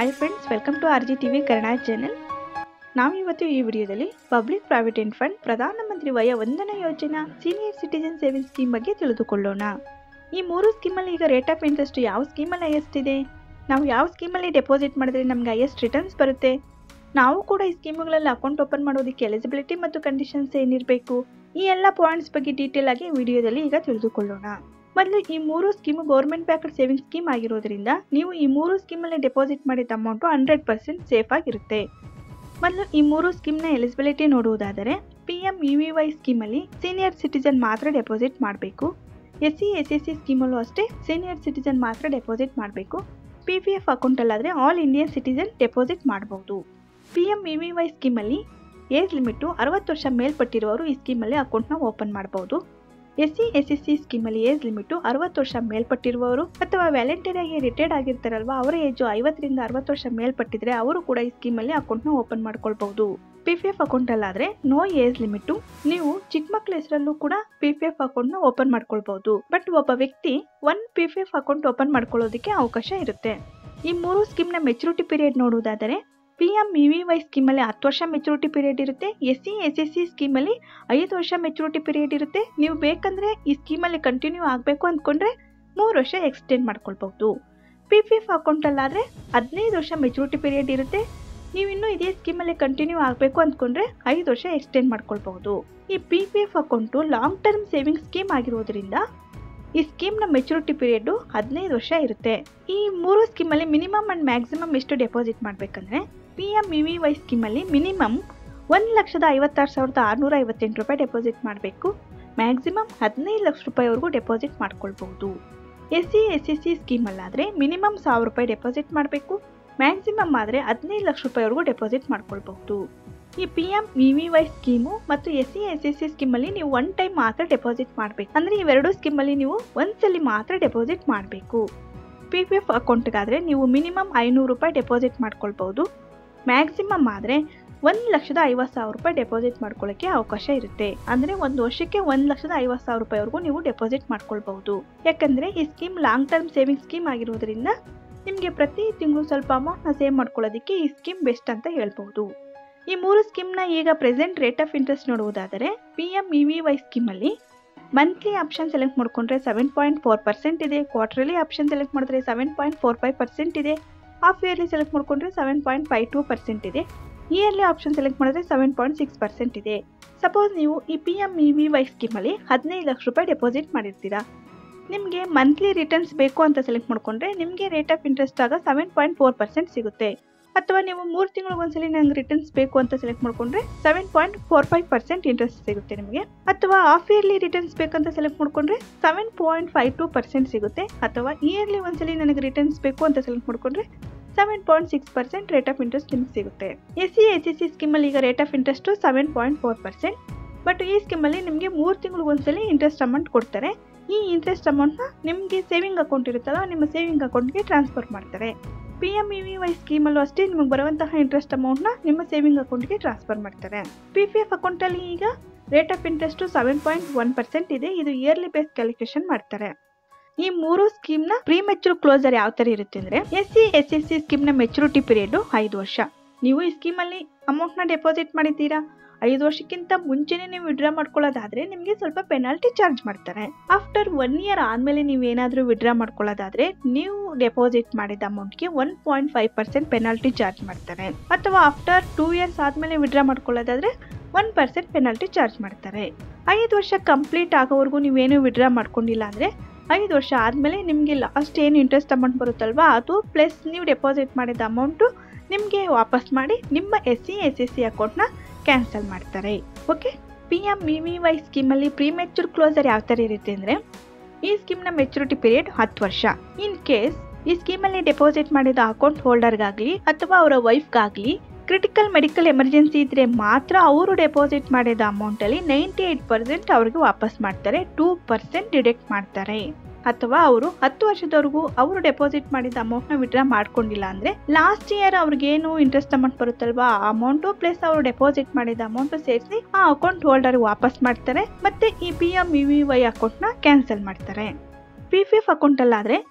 hi friends welcome to R G T V Kannada channel ನಾವಿವತ್ತು ಈ ವಿಡಿಯೋದಲ್ಲಿ ಪಬ್ಲಿಕ್ ಪ್ರಾವಿಡೆಂಟ್ ಫಂಡ್ ಪ್ರಧಾನಮಂತ್ರಿ ವಯ ವಂದನಾ ಯೋಜನಾ ಸೀನಿಯರ್ ಸಿಟಿಜನ್ ಸೇವಿಂಗ್ ಸ್ಕೀಮ್ ಬಗ್ಗೆ ತಿಳಿದುಕೊಳ್ಳೋಣ ಈ ಮೂರು ಸ್ಕೀಮಲ್ಲಿ ಈಗ ರೇಟ್ ಆಫ್ ಇಂಟ್ರೆಸ್ಟ್ ಯಾವ ಸ್ಕೀಮಲ್ಲಿ ಹೈಯೆಸ್ಟ್ ಇದೆ ನಾವು ಯಾವ ಸ್ಕೀಮಲ್ಲಿ ಡೆಪಾಸಿಟ್ ಮಾಡಿದ್ರೆ ನಮ್ಗೆ ಹೈಯೆಸ್ಟ್ ರಿಟರ್ನ್ಸ್ ಬರುತ್ತೆ ನಾವು ಕೂಡ ಈ ಸ್ಕೀಮ್ಗಳಲ್ಲಿ ಅಕೌಂಟ್ ಓಪನ್ ಮಾಡೋದಕ್ಕೆ ಎಲಿಜಿಬಿಲಿಟಿ ಮತ್ತು ಕಂಡೀಷನ್ಸ್ ಏನಿರಬೇಕು ಈ ಎಲ್ಲ ಪಾಯಿಂಟ್ಸ್ ಬಗ್ಗೆ ಡೀಟೇಲ್ ಆಗಿ ವಿಡಿಯೋದಲ್ಲಿ ಈಗ ತಿಳಿದುಕೊಳ್ಳೋಣ ಮೊದಲು ಈ ಮೂರು scheme government backed saving scheme ಆಗಿರೋದ್ರಿಂದ ನೀವು ಈ ಮೂರು ಸ್ಕೀಮಲ್ಲಿ ಡೆಪಾಸಿಟ್ ಮಾಡಿದ ಅಮೌಂಟು ಹಂಡ್ರೆಡ್ ಪರ್ಸೆಂಟ್ ಸೇಫ್ ಆಗಿರುತ್ತೆ ಮೊದಲು ಈ ಮೂರು ಸ್ಕೀಮ್ನ ಎಲಿಜಿಬಿಲಿಟಿ ನೋಡುವುದಾದರೆ P M E V Y ಸ್ಕೀಮಲ್ಲಿ ಸೀನಿಯರ್ ಸಿಟಿಜನ್ ಮಾತ್ರ ಡೆಪಾಸಿಟ್ ಮಾಡಬೇಕು S C S S C ಸ್ಕೀಮಲ್ಲೂ ಅಷ್ಟೇ ಸೀನಿಯರ್ ಸಿಟಿಜನ್ ಮಾತ್ರ ಡೆಪಾಸಿಟ್ ಮಾಡಬೇಕು ಪಿ ಪಿ ಎಫ್ ಅಕೌಂಟಲ್ಲಾದರೆ ಆಲ್ ಇಂಡಿಯನ್ ಸಿಟಿಜನ್ ಡೆಪಾಸಿಟ್ ಮಾಡಬಹುದು P M E V Y ಸ್ಕೀಮಲ್ಲಿ ಏಜ್ ಲಿಮಿಟು ಅರವತ್ತು ವರ್ಷ ಮೇಲ್ಪಟ್ಟಿರುವವರು ಈ ಸ್ಕೀಮಲ್ಲಿ ಅಕೌಂಟ್ನ ಓಪನ್ ಮಾಡಬಹುದು S C S S C ಸ್ಕೀಮಲ್ಲಿ ಏಜ್ ಲಿಮಿಟು ಅರವತ್ತು ವರ್ಷ ಮೇಲ್ಪಟ್ಟಿರುವವರು ಅಥವಾ ವ್ಯಾಲೆಂಟರಿಯಾಗಿ ರಿಟೈರ್ಡ್ ಆಗಿರ್ತಾರಲ್ವಾ ಅವರ ಏಜು ಐವತ್ತರಿಂದ ಅರವತ್ತು ವರ್ಷ ಮೇಲ್ಪಟ್ಟಿದ್ರೆ ಅವರು ಕೂಡ ಈ ಸ್ಕೀಮಲ್ಲಿ ಅಕೌಂಟ್ನ ಓಪನ್ ಮಾಡ್ಕೊಳ್ಬಹುದು ಪಿ ಪಿ ಎಫ್ ಅಕೌಂಟಲ್ಲಾದರೆ ನೋ ಏಜ್ ಲಿಮಿಟು ನೀವು ಚಿಕ್ಕ ಮಕ್ಕಳ ಹೆಸರಲ್ಲೂ ಕೂಡ ಪಿ ಪಿ ಎಫ್ ಅಕೌಂಟ್ನ ಓಪನ್ ಮಾಡ್ಕೊಳ್ಬಹುದು ಬಟ್ ಒಬ್ಬ ವ್ಯಕ್ತಿ one P P F account open ಮಾಡ್ಕೊಳ್ಳೋದಕ್ಕೆ ಅವಕಾಶ ಇರುತ್ತೆ ಈ ಮೂರು ಸ್ಕೀಮ್ನ ಮೆಚುರಿಟಿ ಪೀರಿಯಡ್ ನೋಡುವುದಾದರೆ P M E V Y ಸ್ಕೀಮಲ್ಲಿ ಹತ್ತು ವರ್ಷ ಮೆಚುರಿಟಿ ಪೀರಿಯಡ್ ಇರುತ್ತೆ S C S S C ಸ್ಕೀಮಲ್ಲಿ ಐದು ವರ್ಷ ಮೆಚುರಿಟಿ ಪೀರಿಯಡ್ ಇರುತ್ತೆ ನೀವು ಬೇಕಂದರೆ ಈ ಸ್ಕೀಮಲ್ಲಿ ಕಂಟಿನ್ಯೂ ಆಗಬೇಕು ಅಂದ್ಕೊಂಡ್ರೆ ಮೂರು ವರ್ಷ ಎಕ್ಸ್ಟೆಂಡ್ ಮಾಡ್ಕೊಳ್ಬಹುದು ಪಿ ಪಿ ಎಫ್ ಅಕೌಂಟಲ್ಲಾದರೆ ಹದಿನೈದು ವರ್ಷ ಮೆಚುರಿಟಿ ಪೀರಿಯಡ್ ಇರುತ್ತೆ ನೀವು ಇನ್ನೂ ಇದೇ ಸ್ಕೀಮಲ್ಲಿ ಕಂಟಿನ್ಯೂ ಆಗಬೇಕು ಅಂದ್ಕೊಂಡ್ರೆ ಐದು ವರ್ಷ ಎಕ್ಸ್ಟೆಂಡ್ ಮಾಡ್ಕೊಳ್ಬಹುದು ಈ P P F account long term saving scheme ಆಗಿರೋದ್ರಿಂದ ಈ ಸ್ಕೀಮ್ನ ಮೆಚುರಿಟಿ ಪೀರಿಯಡ್ ಹದಿನೈದು ವರ್ಷ ಇರುತ್ತೆ ಈ ಮೂರು ಸ್ಕೀಮಲ್ಲಿ ಮಿನಿಮಮ್ ಆ್ಯಂಡ್ ಮ್ಯಾಕ್ಸಿಮಮ್ ಎಷ್ಟು ಡೆಪಾಸಿಟ್ ಮಾಡಬೇಕಂದ್ರೆ P M E V Y ಸ್ಕೀಮಲ್ಲಿ ಮಿನಿಮಮ್ ಒಂದು ಲಕ್ಷದ ಐವತ್ತಾರು ಸಾವಿರದ ಆರುನೂರ ಐವತ್ತೆಂಟು ರೂಪಾಯಿ ಡೆಪಾಸಿಟ್ ಮಾಡಬೇಕು ಮ್ಯಾಕ್ಸಿಮಮ್ ಹದಿನೈದು ಲಕ್ಷ ರೂಪಾಯಿವರೆಗೂ ಡೆಪಾಸಿಟ್ ಮಾಡ್ಕೊಳ್ಬಹುದು S C S S C ಸ್ಕೀಮಲ್ಲಾದರೆ ಮಿನಿಮಮ್ ಸಾವಿರ ರೂಪಾಯಿ ಡೆಪಾಸಿಟ್ ಮಾಡಬೇಕು ಮ್ಯಾಕ್ಸಿಮಮ್ ಆದರೆ ಹದಿನೈದು ಲಕ್ಷ ರೂಪಾಯಿವರೆಗೂ ಡೆಪಾಸಿಟ್ ಮಾಡ್ಕೊಳ್ಬಹುದು ಈ P M E V Y scheme ಮತ್ತು S C S S C ಸ್ಕೀಮಲ್ಲಿ ನೀವು ಒನ್ ಟೈಮ್ ಮಾತ್ರ ಡೆಪಾಸಿಟ್ ಮಾಡಬೇಕು ಅಂದರೆ ಇವೆರಡು ಸ್ಕೀಮಲ್ಲಿ ನೀವು ಒಂದ್ಸಲಿ ಮಾತ್ರ ಡೆಪಾಸಿಟ್ ಮಾಡಬೇಕು ಪಿ ಪಿ ಎಫ್ ಅಕೌಂಟ್ಗಾದರೆ ನೀವು ಮಿನಿಮಮ್ ಐನೂರು ರೂಪಾಯಿ ಡೆಪಾಸಿಟ್ ಮಾಡ್ಕೊಳ್ಬಹುದು ಮ್ಯಾಕ್ಸಿಮಮ್ ಆದರೆ ಒಂದು ಲಕ್ಷದ ಐವತ್ತು ಸಾವಿರ ರೂಪಾಯಿ ಡೆಪಾಸಿಟ್ ಮಾಡ್ಕೊಳ್ಳೋಕ್ಕೆ ಅವಕಾಶ ಇರುತ್ತೆ ಅಂದರೆ ಒಂದು ವರ್ಷಕ್ಕೆ ಒಂದು ಲಕ್ಷದ ಐವತ್ತು ಸಾವಿರ ರೂಪಾಯಿವರೆಗೂ ನೀವು ಡೆಪಾಸಿಟ್ ಮಾಡ್ಕೊಳ್ಬಹುದು ಯಾಕಂದರೆ ಈ scheme long term saving scheme ಆಗಿರೋದ್ರಿಂದ ನಿಮಗೆ ಪ್ರತಿ ತಿಂಗಳು ಸ್ವಲ್ಪ ಅಮೌಂಟ್ನ ಸೇವ್ ಮಾಡ್ಕೊಳ್ಳೋದಕ್ಕೆ ಈ ಸ್ಕೀಮ್ ಬೆಸ್ಟ್ ಅಂತ ಹೇಳ್ಬಹುದು ಈ ಮೂರು ಸ್ಕೀಮ್ನ ಈಗ ಪ್ರೆಸೆಂಟ್ ರೇಟ್ ಆಫ್ ಇಂಟ್ರೆಸ್ಟ್ ನೋಡುವುದಾದರೆ P M E V Y ಸ್ಕೀಮಲ್ಲಿ ಮಂತ್ಲಿ ಆಪ್ಷನ್ ಸೆಲೆಕ್ಟ್ ಮಾಡ್ಕೊಂಡ್ರೆ ಸೆವೆನ್ ಪಾಯಿಂಟ್ ಫೋರ್ ಪರ್ಸೆಂಟ್ ಇದೆ ಕ್ವಾರ್ಟರ್ಲಿ ಆಪ್ಷನ್ ಸೆಲೆಕ್ಟ್ ಮಾಡಿದ್ರೆ seven point four five percent ಇದೆ ಹಾಫ್ ಇಯರ್ಲಿ ಸೆಲೆಕ್ಟ್ ಮಾಡ್ಕೊಂಡ್ರೆ seven point five two percent ಇದೆ yearly option select ಮಾಡಿದ್ರೆ seven point six percent ಇದೆ suppose ನೀವು ಈ P M E V Y ಸ್ಕೀಮಲ್ಲಿ ಹದಿನೈದು ಲಕ್ಷ ರೂಪಾಯಿ ಡೆಪಾಸಿಟ್ ಮಾಡಿರ್ತೀರಾ ನಿಮಗೆ ಮಂತ್ಲಿ ರಿಟರ್ನ್ಸ್ ಬೇಕು ಅಂತ ಸೆಲೆಕ್ಟ್ ಮಾಡ್ಕೊಂಡ್ರೆ ನಿಮಗೆ ರೇಟ್ ಆಫ್ ಇಂಟ್ರೆಸ್ಟ್ ಆಗ ಸೆವೆನ್ ಪಾಯಿಂಟ್ ಫೋರ್ ಪರ್ಸೆಂಟ್ ಸಿಗುತ್ತೆ ಅಥವಾ ನೀವು ಮೂರು ತಿಂಗಳಿಗೊಂದ್ಸಲಿ ನಂಗೆ ರಿಟರ್ನ್ಸ್ ಬೇಕು ಅಂತ ಸೆಲೆಕ್ಟ್ ಮಾಡ್ಕೊಂಡ್ರೆ seven point four five percent interest ಸಿಗುತ್ತೆ ನಿಮಗೆ ಅಥವಾ ಹಾಫ್ ಇಯರ್ಲಿ ರಿಟರ್ನ್ಸ್ ಬೇಕಂತ ಸೆಲೆಕ್ಟ್ ಮಾಡ್ಕೊಂಡ್ರೆ seven point five two percent ಸಿಗುತ್ತೆ ಅಥವಾ ಇಯರ್ಲಿ ಒಂದ್ಸಲಿ ನನಗೆ ರಿಟರ್ನ್ಸ್ ಬೇಕು ಅಂತ ಸೆಲೆಕ್ಟ್ ಮಾಡ್ಕೊಂಡ್ರೆ seven point six percent rate of interest ನಿಮ್ಗೆ ಸಿಗುತ್ತೆ S C S S C ಸ್ಕೀಮಲ್ಲಿ ಈಗ rate of interest seven point four percent but ಈ ಸ್ಕೀಮಲ್ಲಿ ನಿಮಗೆ ಮೂರು ತಿಂಗಳಿಗೊಂದ್ಸಲಿ ಇಂಟ್ರೆಸ್ಟ್ ಅಮೌಂಟ್ ಕೊಡ್ತಾರೆ ಈ ಇಂಟ್ರೆಸ್ಟ್ ಅಮೌಂಟ್ನ ನಿಮಗೆ ಸೇವಿಂಗ್ ಅಕೌಂಟ್ ಇರುತ್ತಲ್ಲ ನಿಮ್ಮ ಸೇವಿಂಗ್ ಅಕೌಂಟ್ಗೆ ಟ್ರಾನ್ಸ್ಫರ್ ಮಾಡ್ತಾರೆ P M E V Y ಸ್ಕೀಮಲ್ಲೂ ಅಷ್ಟೇ ನಿಮಗೆ ಬರುವಂತಹ ಇಂಟ್ರೆಸ್ಟ್ ಅಮೌಂಟ್ನ ನಿಮ್ಮ ಸೇವಿಂಗ್ ಅಕೌಂಟ್ಗೆ ಟ್ರಾನ್ಸ್ಫರ್ ಮಾಡ್ತಾರೆ ಪಿ ಪಿ ಎಫ್ ಅಕೌಂಟಲ್ಲಿ ಈಗ rate of interest seven point one percent ಇದೆ ಇದು ಇಯರ್ಲಿ ಬೇಸ್ ಕ್ಯಾಲ್ಕುಲೇಷನ್ ಮಾಡ್ತಾರೆ ಈ ಮೂರು ಸ್ಕೀಮ್ನ ಪ್ರೀ ಮೆಚೂರ್ ಕ್ಲೋಸರ್ ಯಾವ ಥರ ಇರುತ್ತೆ ಅಂದರೆ S C S S C ಸ್ಕೀಮ್ನ ಮೆಚುರಿಟಿ ಪೀರಿಯಡ್ ಐದು ವರ್ಷ ನೀವು ಈ ಸ್ಕೀಮಲ್ಲಿ ಅಮೌಂಟ್ನ ಡೆಪಾಸಿಟ್ ಮಾಡಿದ್ದೀರಾ ಐದು ವರ್ಷಕ್ಕಿಂತ ಮುಂಚೆನೇ ನೀವು ವಿಡ್ರಾ ಮಾಡ್ಕೊಳ್ಳೋದಾದ್ರೆ ನಿಮಗೆ ಸ್ವಲ್ಪ ಪೆನಾಲ್ಟಿ ಚಾರ್ಜ್ ಮಾಡ್ತಾರೆ ಆಫ್ಟರ್ ಒನ್ ಇಯರ್ ಆದಮೇಲೆ ನೀವು ಏನಾದರೂ ವಿಡ್ರಾ ಮಾಡ್ಕೊಳ್ಳೋದಾದ್ರೆ ನೀವು ಡೆಪಾಸಿಟ್ ಮಾಡಿದ ಅಮೌಂಟ್ಗೆ one point five percent penalty charge ಮಾಡ್ತಾರೆ ಅಥವಾ ಆಫ್ಟರ್ ಟೂ ಇಯರ್ಸ್ ಆದಮೇಲೆ ವಿಡ್ರಾ ಮಾಡ್ಕೊಳ್ಳೋದಾದ್ರೆ ಒನ್ ಪರ್ಸೆಂಟ್ ಪೆನಾಲ್ಟಿ ಚಾರ್ಜ್ ಮಾಡ್ತಾರೆ ಐದು ವರ್ಷ ಕಂಪ್ಲೀಟ್ ಆಗೋವರೆಗೂ ನೀವೇನು ವಿಡ್ರಾ ಮಾಡ್ಕೊಂಡಿಲ್ಲ ಅಂದರೆ ಐದು ವರ್ಷ ಆದಮೇಲೆ ನಿಮಗೆ ಲಾಸ್ಟ್ ಏನು ಇಂಟ್ರೆಸ್ಟ್ ಅಮೌಂಟ್ ಬರುತ್ತಲ್ವಾ ಅದು ಪ್ಲಸ್ ನೀವು ಡೆಪಾಸಿಟ್ ಮಾಡಿದ ಅಮೌಂಟು ನಿಮಗೆ ವಾಪಸ್ ಮಾಡಿ ನಿಮ್ಮ S C S S C ಅಕೌಂಟ್ನ ಕ್ಯಾನ್ಸಲ್ ಮಾಡ್ತಾರೆ okay P M E V Y ಸ್ಕೀಮಲ್ಲಿ ಪ್ರೀ ಮೆಚೂರ್ ಕ್ಲೋಸರ್ ಯಾವ ಥರ ಇರುತ್ತೆ ಅಂದರೆ ಈ ಸ್ಕೀಮ್ನ ಮೆಚುರಿಟಿ ಪೀರಿಯಡ್ ಹತ್ತು ವರ್ಷ ಇನ್ ಕೇಸ್ ಈ ಸ್ಕೀಮಲ್ಲಿ ಡೆಪಾಸಿಟ್ ಮಾಡಿದ ಅಕೌಂಟ್ ಹೋಲ್ಡರ್ಗಾಗಲಿ ಅಥವಾ ಅವರ ವೈಫ್ಗಾಗಲಿ ಕ್ರಿಟಿಕಲ್ ಮೆಡಿಕಲ್ ಎಮರ್ಜೆನ್ಸಿ ಇದ್ದರೆ ಮಾತ್ರ ಅವರು ಡೆಪಾಸಿಟ್ ಮಾಡಿದ ಅಮೌಂಟಲ್ಲಿ ನೈಂಟಿ ಏಯ್ಟ್ ಪರ್ಸೆಂಟ್ ಅವ್ರಿಗೆ ವಾಪಸ್ ಮಾಡ್ತಾರೆ ಟೂ ಪರ್ಸೆಂಟ್ ಡಿಡಕ್ಟ್ ಮಾಡ್ತಾರೆ ಅಥವಾ ಅವರು ಹತ್ತು ವರ್ಷದವರೆಗೂ ಅವರು ಡೆಪಾಸಿಟ್ ಮಾಡಿದ ಅಮೌಂಟ್ನ ವಿಡ್ರಾ ಮಾಡ್ಕೊಂಡಿಲ್ಲ ಅಂದರೆ ಲಾಸ್ಟ್ ಇಯರ್ ಅವ್ರಿಗೇನು ಇಂಟ್ರೆಸ್ಟ್ ಅಮೌಂಟ್ ಬರುತ್ತಲ್ವಾ ಆ ಅಮೌಂಟು ಪ್ಲಸ್ ಅವರು ಡೆಪಾಸಿಟ್ ಮಾಡಿದ ಅಮೌಂಟು ಸೇರಿಸಿ ಆ ಅಕೌಂಟ್ ಹೋಲ್ಡರ್ ವಾಪಸ್ ಮಾಡ್ತಾರೆ ಮತ್ತೆ ಈ P M E V Y ಅಕೌಂಟ್ನ ಕ್ಯಾನ್ಸಲ್ ಮಾಡ್ತಾರೆ ಪಿ ಪಿ ಎಫ್ ಅಕೌಂಟಲ್ಲಾದರೆ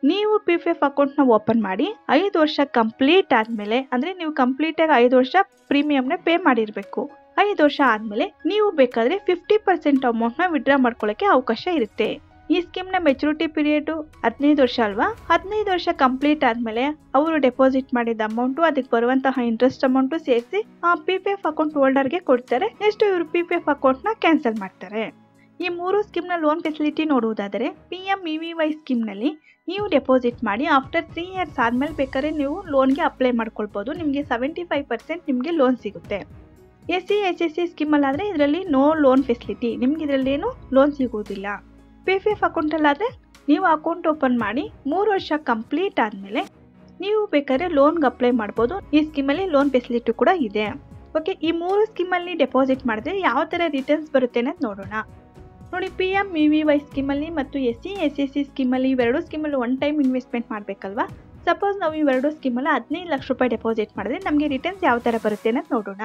ನೀವು ಪಿ ಪಿ ಎಫ್ ಅಕೌಂಟ್ನ ಓಪನ್ ಮಾಡಿ ಐದು ವರ್ಷ ಕಂಪ್ಲೀಟ್ ಆದಮೇಲೆ ಅಂದರೆ ನೀವು ಕಂಪ್ಲೀಟಾಗಿ ಐದು ವರ್ಷ ಪ್ರೀಮಿಯಂನ ಪೇ ಮಾಡಿರಬೇಕು ಐದು ವರ್ಷ ಆದಮೇಲೆ ನೀವು ಬೇಕಾದರೆ ಫಿಫ್ಟಿ ಪರ್ಸೆಂಟ್ ಅಮೌಂಟ್ನ ವಿಡ್ರಾ ಮಾಡ್ಕೊಳ್ಳೋಕ್ಕೆ ಅವಕಾಶ ಇರುತ್ತೆ ಈ ಸ್ಕೀಮ್ನ ಮೆಚುರಿಟಿ ಪೀರಿಯಡು ಹದಿನೈದು ವರ್ಷ ಅಲ್ವಾ ಹದಿನೈದು ವರ್ಷ ಕಂಪ್ಲೀಟ್ ಆದಮೇಲೆ ಅವರು ಡೆಪಾಸಿಟ್ ಮಾಡಿದ ಅಮೌಂಟು ಅದಕ್ಕೆ ಬರುವಂತಹ ಇಂಟ್ರೆಸ್ಟ್ ಅಮೌಂಟು ಸೇರಿಸಿ ಆ ಪಿ ಪಿ ಎಫ್ ಅಕೌಂಟ್ ಹೋಲ್ಡರ್ಗೆ ಕೊಡ್ತಾರೆ ನೆಕ್ಸ್ಟ್ ಇವರು ಪಿ ಪಿ ಎಫ್ ಅಕೌಂಟ್ನ ಕ್ಯಾನ್ಸಲ್ ಮಾಡ್ತಾರೆ ಈ ಮೂರು ಸ್ಕೀಮ್ನ ಲೋನ್ ಫೆಸಿಲಿಟಿ ನೋಡುವುದಾದರೆ P M E V Y ಸ್ಕೀಮ್ನಲ್ಲಿ ನೀವು ಡೆಪಾಸಿಟ್ ಮಾಡಿ ಆಫ್ಟರ್ ತ್ರೀ ಇಯರ್ಸ್ ಆದಮೇಲೆ ಬೇಕಾದ್ರೆ ನೀವು ಲೋನ್ಗೆ ಅಪ್ಲೈ ಮಾಡ್ಕೊಳ್ಬೋದು ನಿಮಗೆ ಸೆವೆಂಟಿ ಫೈವ್ ಪರ್ಸೆಂಟ್ ನಿಮಗೆ ಲೋನ್ ಸಿಗುತ್ತೆ S C H S C ಸ್ಕೀಮಲ್ಲಾದರೆ ಇದರಲ್ಲಿ ನೋ ಲೋನ್ ಫೆಸಿಲಿಟಿ ನಿಮ್ಗೆ ಇದರಲ್ಲಿ ಏನು ಲೋನ್ ಸಿಗುವುದಿಲ್ಲ ಪಿ ಪಿ ಎಫ್ ಅಕೌಂಟಲ್ಲಾದರೆ ನೀವು ಅಕೌಂಟ್ ಓಪನ್ ಮಾಡಿ ಮೂರು ವರ್ಷ ಕಂಪ್ಲೀಟ್ ಆದಮೇಲೆ ನೀವು ಬೇಕಾದ್ರೆ ಲೋನ್ಗೆ ಅಪ್ಲೈ ಮಾಡ್ಬೋದು ಈ ಸ್ಕೀಮಲ್ಲಿ ಲೋನ್ ಫೆಸಿಲಿಟಿ ಕೂಡ ಇದೆ ಓಕೆ ಈ ಮೂರು ಸ್ಕೀಮಲ್ಲಿ ಡೆಪಾಸಿಟ್ ಮಾಡಿದ್ರೆ ಯಾವ ಥರ ರಿಟರ್ನ್ಸ್ ಬರುತ್ತೆ ಅನ್ನೋದು ನೋಡೋಣ ನೋಡಿ P M E V Y ಸ್ಕೀಮಲ್ಲಿ ಮತ್ತು S C S S C ಸ್ಕೀಮಲ್ಲಿ ಇವೆರಡು ಸ್ಕೀಮಲ್ಲಿ ಒನ್ ಟೈಮ್ ಇನ್ವೆಸ್ಟ್ಮೆಂಟ್ ಮಾಡಬೇಕಲ್ವಾ ಸಪೋಸ್ ನಾವು ಇವೆರಡು ಸ್ಕೀಮಲ್ಲಿ ಹದಿನೈದು ಲಕ್ಷ ರೂಪಾಯಿ ಡೆಪಾಸಿಟ್ ಮಾಡಿದ್ರೆ ನಮಗೆ ರಿಟರ್ನ್ಸ್ ಯಾವ ಥರ ಬರುತ್ತೆ ಅನ್ನೋದು ನೋಡೋಣ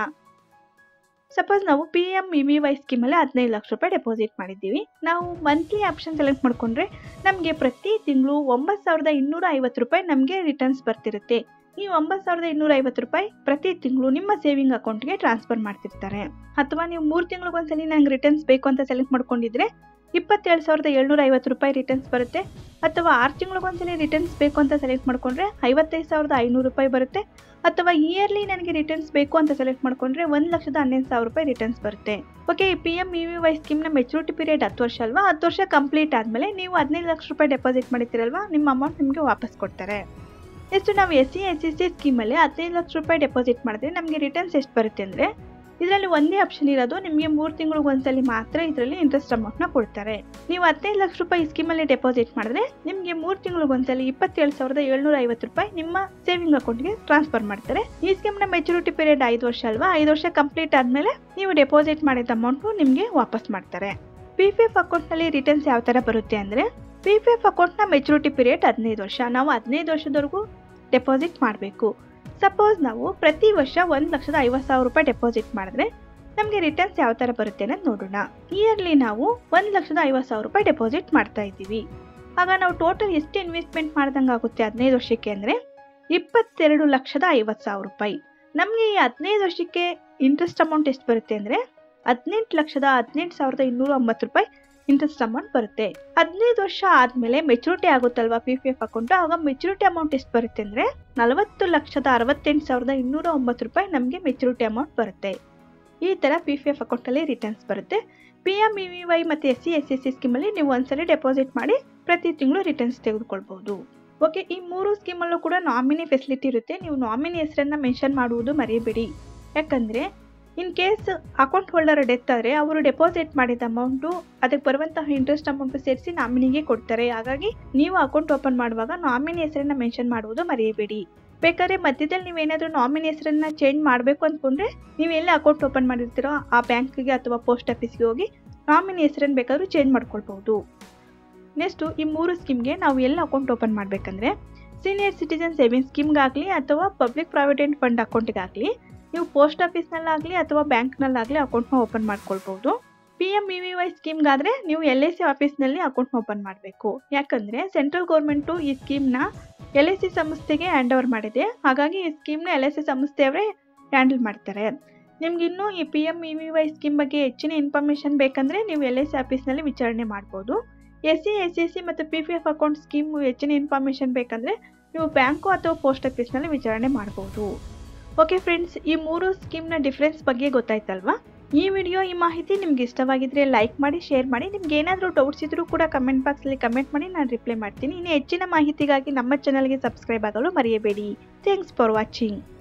ಸಪೋಸ್ ನಾವು P M E V Y ಸ್ಕೀಮಲ್ಲಿ ಹದಿನೈದು ಲಕ್ಷ ರೂಪಾಯಿ ಡೆಪಾಸಿಟ್ ಮಾಡಿದ್ದೀವಿ ನಾವು ಮಂತ್ಲಿ ಆಪ್ಷನ್ ಸೆಲೆಕ್ಟ್ ಮಾಡಿಕೊಂಡ್ರೆ ನಮಗೆ ಪ್ರತಿ ತಿಂಗಳು ಒಂಬತ್ತು ಸಾವಿರದ ಇನ್ನೂರ ಐವತ್ತು ರೂಪಾಯಿ ನಮಗೆ ರಿಟರ್ನ್ಸ್ ಬರ್ತಿರುತ್ತೆ ಈ ಒಂಬತ್ತು ಸಾವಿರದ ಇನ್ನೂರ ಐವತ್ತು ರೂಪಾಯಿ ಪ್ರತಿ ತಿಂಗಳು ನಿಮ್ಮ ಸೇವಿಂಗ್ ಅಕೌಂಟ್ಗೆ ಟ್ರಾನ್ಸ್ಫರ್ ಮಾಡ್ತಿರ್ತಾರೆ ಅಥವಾ ನೀವು ಮೂರು ತಿಂಗಳಿಗೊಂದ್ಸಲಿ ನಂಗೆ ರಿಟರ್ನ್ಸ್ ಬೇಕು ಅಂತ ಸೆಲೆಕ್ಟ್ ಮಾಡ್ಕೊಂಡಿದ್ರೆ ಇಪ್ಪತ್ತೇಳು ಸಾವಿರದ ಏಳ್ನೂರ ಐವತ್ತು ರೂಪಾಯಿ ರಿಟರ್ನ್ಸ್ ಬರುತ್ತೆ ಅಥವಾ ಆರು ತಿಂಗಳಿಗೊಂದ್ಸಲಿ ರಿಟರ್ನ್ಸ್ ಬೇಕು ಅಂತ ಸೆಲೆಕ್ಟ್ ಮಾಡ್ಕೊಂಡ್ರೆ ಐವತ್ತೈದು ಸಾವಿರದ ಐನೂರು ರೂಪಾಯಿ ಬರುತ್ತೆ ಅಥವಾ ಇಯರ್ಲಿ ನನಗೆ ರಿಟರ್ನ್ಸ್ ಬೇಕು ಅಂತ ಸೆಲೆಕ್ಟ್ ಮಾಡ್ಕೊಂಡ್ರೆ ಒಂದು ಲಕ್ಷದ ಹನ್ನೊಂದು ಸಾವಿರ ರೂಪಾಯಿ ರಿಟರ್ನ್ಸ್ ಬರುತ್ತೆ okay P M E V Y ಸ್ಕೀಮ್ನ ಮೆಚುರಿಟಿ ಪೀರಿಯಡ್ ಹತ್ತು ವರ್ಷ ಅಲ್ವಾ ಹತ್ತು ವರ್ಷ ಕಂಪ್ಲೀಟ್ ಆದಮೇಲೆ ನೀವು ಹದಿನೈದು ಲಕ್ಷ ರೂಪಾಯಿ ಡೆಪಾಸಿಟ್ ಮಾಡಿರ್ತೀರಲ್ವಾ ನಿಮ್ಮ ಅಮೌಂಟ್ ನಿಮಗೆ ವಾಪಸ್ ಕೊಡ್ತಾರೆ ಎಷ್ಟು ನಾವು S C S C C ಸ್ಕೀಮಲ್ಲಿ ಹದಿನೈದು ಲಕ್ಷ ರೂಪಾಯಿ ಡೆಪಾಸಿಟ್ ಮಾಡಿದ್ರೆ ನಮಗೆ ರಿಟರ್ನ್ಸ್ ಎಷ್ಟು ಬರುತ್ತೆ ಅಂದರೆ ಇದರಲ್ಲಿ ಒಂದೇ ಆಪ್ಷನ್ ಇರೋದು ನಿಮಗೆ ಮೂರು ತಿಂಗಳಿಗೆ ಒಂದ್ಸಲಿ ಮಾತ್ರ ಇದರಲ್ಲಿ ಇಂಟ್ರೆಸ್ಟ್ ಅಮೌಂಟ್ನ ಕೊಡ್ತಾರೆ ನೀವು ಹದಿನೈದು ಲಕ್ಷ ರೂಪಾಯಿ ಈ ಸ್ಕೀಮಲ್ಲಿ ಡೆಪಾಸಿಟ್ ಮಾಡಿದ್ರೆ ನಿಮಗೆ ಮೂರು ತಿಂಗಳಿಗೆ ಒಂದ್ಸಲಿ ಇಪ್ಪತ್ತೇಳು ಸಾವಿರದ ಏಳ್ನೂರ ಐವತ್ತು ರೂಪಾಯಿ ನಿಮ್ಮ ಸೇವಿಂಗ್ ಅಕೌಂಟ್ಗೆ ಟ್ರಾನ್ಸ್ಫರ್ ಮಾಡ್ತಾರೆ ಈ ಸ್ಕೀಮ್ನ ಮೆಚುರಿಟಿ ಪೀರಿಯಡ್ ಐದು ವರ್ಷ ಅಲ್ವಾ ಐದು ವರ್ಷ ಕಂಪ್ಲೀಟ್ ಆದಮೇಲೆ ನೀವು ಡೆಪಾಸಿಟ್ ಮಾಡಿದ ಅಮೌಂಟು ನಿಮಗೆ ವಾಪಸ್ ಮಾಡ್ತಾರೆ ಪಿ ಪಿ ಎಫ್ ಅಕೌಂಟ್ನಲ್ಲಿ ರಿಟರ್ನ್ಸ್ ಯಾವ ಥರ ಬರುತ್ತೆ ಅಂದರೆ ಪಿ ಪಿ ಎಫ್ ಅಕೌಂಟ್ನ ಮೆಚುರಿಟಿ ಪೀರಿಯಡ್ ಹದಿನೈದು ವರ್ಷ ನಾವು ಹದಿನೈದು ವರ್ಷದವರೆಗೂ ಡೆಪಾಸಿಟ್ ಮಾಡಬೇಕು ಸಪೋಸ್ ನಾವು ಪ್ರತಿ ವರ್ಷ ಒಂದು ಲಕ್ಷದ ಐವತ್ತು ಸಾವಿರ ರೂಪಾಯಿ ಡೆಪಾಸಿಟ್ ಮಾಡಿದ್ರೆ ನಮಗೆ ರಿಟರ್ನ್ಸ್ ಯಾವ ಥರ ಬರುತ್ತೆ ಅನ್ನೋದು ನೋಡೋಣ ಇಯರ್ಲಿ ನಾವು ಒಂದು ಲಕ್ಷದ ಐವತ್ತು ಸಾವಿರ ರೂಪಾಯಿ ಡೆಪಾಸಿಟ್ ಮಾಡ್ತಾ ಇದ್ದೀವಿ ಆಗ ನಾವು ಟೋಟಲ್ ಎಷ್ಟು ಇನ್ವೆಸ್ಟ್ಮೆಂಟ್ ಮಾಡ್ದಂಗೆ ಆಗುತ್ತೆ ಹದಿನೈದು ವರ್ಷಕ್ಕೆ ಅಂದರೆ ಇಪ್ಪತ್ತೆರಡು ಲಕ್ಷದ ಐವತ್ತು ಸಾವಿರ ರೂಪಾಯಿ ನಮಗೆ ಈ ಹದಿನೈದು ವರ್ಷಕ್ಕೆ ಇಂಟ್ರೆಸ್ಟ್ ಅಮೌಂಟ್ ಎಷ್ಟು ಬರುತ್ತೆ ಅಂದರೆ ಹದಿನೆಂಟು ಲಕ್ಷದ ಹದಿನೆಂಟು ಸಾವಿರದ ಇನ್ನೂರ ಒಂಬತ್ತು ರೂಪಾಯಿ ಇಂಟ್ರೆಸ್ಟ್ ಅಮೌಂಟ್ ಬರುತ್ತೆ ಹದಿನೈದು ವರ್ಷ ಆದಮೇಲೆ ಮೆಚುರಿಟಿ ಆಗುತ್ತಲ್ವಾ ಪಿ ಪಿ ಎಫ್ ಅಕೌಂಟ್ ಆಗ ಮೆಚುರಿಟಿ ಅಮೌಂಟ್ ಎಷ್ಟು ಬರುತ್ತೆ ಅಂದರೆ ನಲವತ್ತು ಲಕ್ಷದ ಅರವತ್ತೆಂಟು ಸಾವಿರದ ಇನ್ನೂರ ಒಂಬತ್ತು ರೂಪಾಯಿ ನಮಗೆ ಮೆಚುರಿಟಿ ಅಮೌಂಟ್ ಬರುತ್ತೆ ಈ ಥರ ಪಿ ಪಿ ಎಫ್ ಅಕೌಂಟಲ್ಲಿ ರಿಟರ್ನ್ಸ್ ಬರುತ್ತೆ P M E V Y ಮತ್ತು S C S S C ಸ್ಕೀಮಲ್ಲಿ ನೀವು ಒಂದ್ಸಲ ಡೆಪಾಸಿಟ್ ಮಾಡಿ ಪ್ರತಿ ತಿಂಗಳು ರಿಟರ್ನ್ಸ್ ತೆಗೆದುಕೊಳ್ಬೋದು ಓಕೆ ಈ ಮೂರು ಸ್ಕೀಮಲ್ಲೂ ಕೂಡ ನಾಮಿನಿ ಫೆಸಿಲಿಟಿ ಇರುತ್ತೆ ನೀವು ನಾಮಿನಿ ಹೆಸರನ್ನ ಮೆನ್ಷನ್ ಮಾಡುವುದು ಮರೆಯಬೇಡಿ ಯಾಕಂದರೆ in case account holder death ಆದರೆ ಅವರು ಡೆಪಾಸಿಟ್ ಮಾಡಿದ ಅಮೌಂಟು ಅದಕ್ಕೆ ಬರುವಂತಹ ಇಂಟ್ರೆಸ್ಟ್ ಅಮೌಂಟು ಸೇರಿಸಿ ನಾಮಿನಿಗೆ ಕೊಡ್ತಾರೆ ಹಾಗಾಗಿ ನೀವು ಅಕೌಂಟ್ ಓಪನ್ ಮಾಡುವಾಗ ನಾಮಿನಿ ಹೆಸರನ್ನ ಮೆನ್ಷನ್ ಮಾಡುವುದು ಮರೆಯಬೇಡಿ ಬೇಕಾದ್ರೆ ಮಧ್ಯದಲ್ಲಿ ನೀವೇನಾದರೂ ನಾಮಿನಿ ಹೆಸರನ್ನ ಚೇಂಜ್ ಮಾಡಬೇಕು ಅಂದ್ಕೊಂಡ್ರೆ ನೀವು ಎಲ್ಲಿ ಅಕೌಂಟ್ ಓಪನ್ ಮಾಡಿರ್ತೀರೋ ಆ ಬ್ಯಾಂಕ್ಗೆ ಅಥವಾ ಪೋಸ್ಟ್ ಆಫೀಸ್ಗೆ ಹೋಗಿ ನಾಮಿನಿ ಹೆಸರನ್ನು ಬೇಕಾದ್ರೂ ಚೇಂಜ್ ಮಾಡ್ಕೊಳ್ಬಹುದು ನೆಕ್ಸ್ಟು ಈ ಮೂರು ಸ್ಕೀಮ್ಗೆ ನಾವು ಎಲ್ಲಿ ಅಕೌಂಟ್ ಓಪನ್ ಮಾಡಬೇಕಂದ್ರೆ ಸೀನಿಯರ್ ಸಿಟಿಜನ್ ಸೇವಿಂಗ್ ಸ್ಕೀಮ್ಗಾಗಲಿ ಅಥವಾ ಪಬ್ಲಿಕ್ ಪ್ರಾವಿಡೆಂಟ್ ಫಂಡ್ ಅಕೌಂಟ್ಗಾಗಲಿ ನೀವು ಪೋಸ್ಟ್ ಆಫೀಸ್ನಲ್ಲಾಗಲಿ ಅಥವಾ ಬ್ಯಾಂಕ್ನಲ್ಲಾಗಲಿ ಅಕೌಂಟ್ನ ಓಪನ್ ಮಾಡ್ಕೊಳ್ಬೋದು P M E V Y ಸ್ಕೀಮ್ಗಾದರೆ ನೀವು ಎಲ್ ಐ ಸಿ ಆಫೀಸ್ನಲ್ಲಿ ಅಕೌಂಟ್ನ ಓಪನ್ ಮಾಡಬೇಕು ಯಾಕಂದರೆ ಸೆಂಟ್ರಲ್ ಗೌರ್ಮೆಂಟು ಈ ಸ್ಕೀಮ್ನ ಎಲ್ ಐ ಸಿ ಸಂಸ್ಥೆಗೆ ಹ್ಯಾಂಡ್ ಓವರ್ ಮಾಡಿದೆ ಹಾಗಾಗಿ ಈ ಸ್ಕೀಮ್ನ ಎಲ್ ಐ ಸಿ ಸಂಸ್ಥೆಯವರೇ ಹ್ಯಾಂಡಲ್ ಮಾಡ್ತಾರೆ ನಿಮ್ಗೆ ಇನ್ನೂ ಈ P M E V Y scheme ಬಗ್ಗೆ ಹೆಚ್ಚಿನ ಇನ್ಫಾರ್ಮೇಷನ್ ಬೇಕಂದರೆ ನೀವು ಎಲ್ ಐ ಸಿ ಆಫೀಸ್ನಲ್ಲಿ ವಿಚಾರಣೆ ಮಾಡ್ಬೋದು S C S S C ಮತ್ತು P P F account scheme ಹೆಚ್ಚಿನ ಇನ್ಫಾರ್ಮೇಷನ್ ಬೇಕಂದರೆ ನೀವು ಬ್ಯಾಂಕು ಅಥವಾ ಪೋಸ್ಟ್ ಆಫೀಸ್ನಲ್ಲಿ ವಿಚಾರಣೆ ಮಾಡ್ಬೋದು ಓಕೆ ಫ್ರೆಂಡ್ಸ್ ಈ ಮೂರು ಸ್ಕೀಮ್ನ ಡಿಫ್ರೆನ್ಸ್ ಬಗ್ಗೆ ಗೊತ್ತಾಯ್ತಲ್ವಾ ಈ ವಿಡಿಯೋ ಈ ಮಾಹಿತಿ ನಿಮ್ಗೆ ಇಷ್ಟವಾಗಿದ್ರೆ ಲೈಕ್ ಮಾಡಿ ಶೇರ್ ಮಾಡಿ ನಿಮ್ಗೆ ಏನಾದರೂ ಡೌಟ್ಸ್ ಇದ್ರೂ ಕೂಡ ಕಮೆಂಟ್ ಬಾಕ್ಸಲ್ಲಿ ಕಮೆಂಟ್ ಮಾಡಿ ನಾನು ರಿಪ್ಲೈ ಮಾಡ್ತೀನಿ ಇನ್ನು ಹೆಚ್ಚಿನ ಮಾಹಿತಿಗಾಗಿ ನಮ್ಮ ಚಾನಲ್ಗೆ ಸಬ್ಸ್ಕ್ರೈಬ್ ಆಗಲು ಮರೆಯಬೇಡಿ ಥ್ಯಾಂಕ್ಸ್ ಫಾರ್ ವಾಚಿಂಗ್